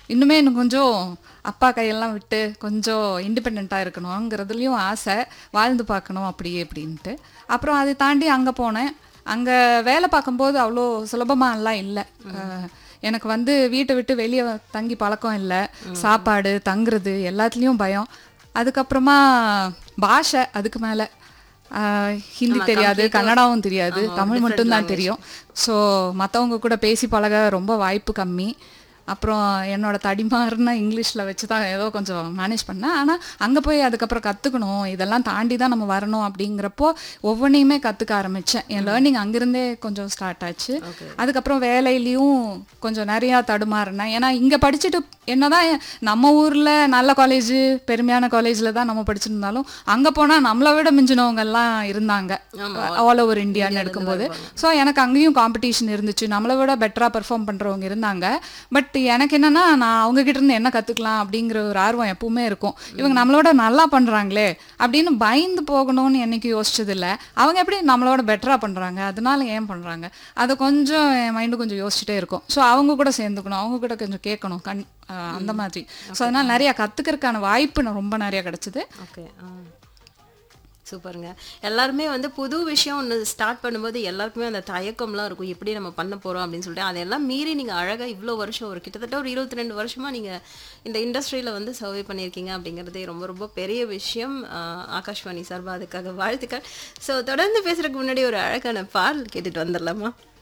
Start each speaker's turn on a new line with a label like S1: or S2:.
S1: இன்னுமே இன்னும் கொஞ்சம் அப்பா கையெல்லாம் விட்டு கொஞ்சம் இண்டிபெண்ட்டாக இருக்கணுங்கிறதுலையும் ஆசை வாழ்ந்து பார்க்கணும் அப்படியே அப்படின்ட்டு அப்புறம் அதை தாண்டி அங்கே போனேன் அங்கே வேலை பார்க்கும்போது அவ்வளோ சுலபமாலாம் இல்லை எனக்கு வந்து வீட்டை விட்டு வெளியே தங்கி பழக்கம் இல்லை சாப்பாடு தங்குறது எல்லாத்துலேயும் பயம் அதுக்கப்புறமா பாஷை அதுக்கு மேலே ஹிந்தி தெரியாது கன்னடாவும் தெரியாது தமிழ் மட்டும்தான் தெரியும் ஸோ மற்றவங்க கூட பேசி பழக ரொம்ப வாய்ப்பு கம்மி அப்புறம் என்னோட தடிமாறுன இங்கிலீஷில் வச்சு தான் ஏதோ கொஞ்சம் மேனேஜ் பண்ணேன் ஆனால் அங்கே போய் அதுக்கப்புறம் கற்றுக்கணும் இதெல்லாம் தாண்டி தான் நம்ம வரணும் அப்படிங்கிறப்போ ஒவ்வொன்றையுமே கற்றுக்க ஆரம்பித்தேன் என் லேர்னிங் அங்கிருந்தே கொஞ்சம் ஸ்டார்ட் ஆச்சு அதுக்கப்புறம் வேலையிலையும் கொஞ்சம் நிறையா தடுமாறினேன் ஏன்னா இங்கே படிச்சுட்டு என்னதான் நம்ம ஊரில் நல்ல காலேஜ் பெருமையான காலேஜில் தான் நம்ம படிச்சிருந்தாலும் அங்கே போனால் நம்மளை விட மிஞ்சினவங்க எல்லாம் இருந்தாங்க ஆல் ஓவர் இந்தியான்னு எடுக்கும்போது ஸோ எனக்கு அங்கேயும் காம்படிஷன் இருந்துச்சு நம்மளை விட பெட்டராக பெர்ஃபார்ம் பண்ணுறவங்க இருந்தாங்க பட் எனக்கு என்னன்னா நான் அவங்க கிட்ட இருந்து என்ன கற்றுக்கலாம் அப்படிங்கிற ஒரு ஆர்வம் எப்பவுமே இருக்கும் இவங்க நம்மளோட நல்லா பண்ணுறாங்களே அப்படின்னு பயந்து போகணும்னு என்னைக்கு யோசிச்சதில்ல அவங்க எப்படி நம்மளோட பெட்டராக பண்ணுறாங்க அதனால ஏன் பண்ணுறாங்க அதை கொஞ்சம் என் மைண்டு கொஞ்சம் யோசிச்சுட்டே இருக்கும் ஸோ அவங்க கூட சேர்ந்துக்கணும் அவங்க கூட கொஞ்சம் கேட்கணும் கண் ஆஹ் அந்த மாதிரி ஸோ அதனால நிறைய கற்றுக்கிறதுக்கான வாய்ப்பு நான் ரொம்ப நிறைய கிடைச்சிது
S2: ஓகே சூப்பருங்க எல்லாருமே வந்து புது விஷயம் ஒன்று ஸ்டார்ட் பண்ணும்போது எல்லாருக்குமே அந்த தயக்கம்லாம் இருக்கும் எப்படி நம்ம பண்ண போகிறோம் அப்படின்னு சொல்லிட்டு அதெல்லாம் மீறி நீங்கள் அழகாக இவ்வளோ வருஷம் ஒரு கிட்டத்தட்ட ஒரு இருபத்தி ரெண்டு வருஷமாக நீங்கள் இந்த இண்டஸ்ட்ரியில் வந்து சர்வே பண்ணியிருக்கீங்க அப்படிங்கிறதே ரொம்ப ரொம்ப பெரிய விஷயம் ஆஹ் ஆகாஷ்வாணி சார்பாக அதுக்காக வாழ்த்துக்கள் ஸோ தொடர்ந்து பேசுறதுக்கு முன்னாடி ஒரு அழகான பாடல் கேட்டுட்டு வந்துடலாமா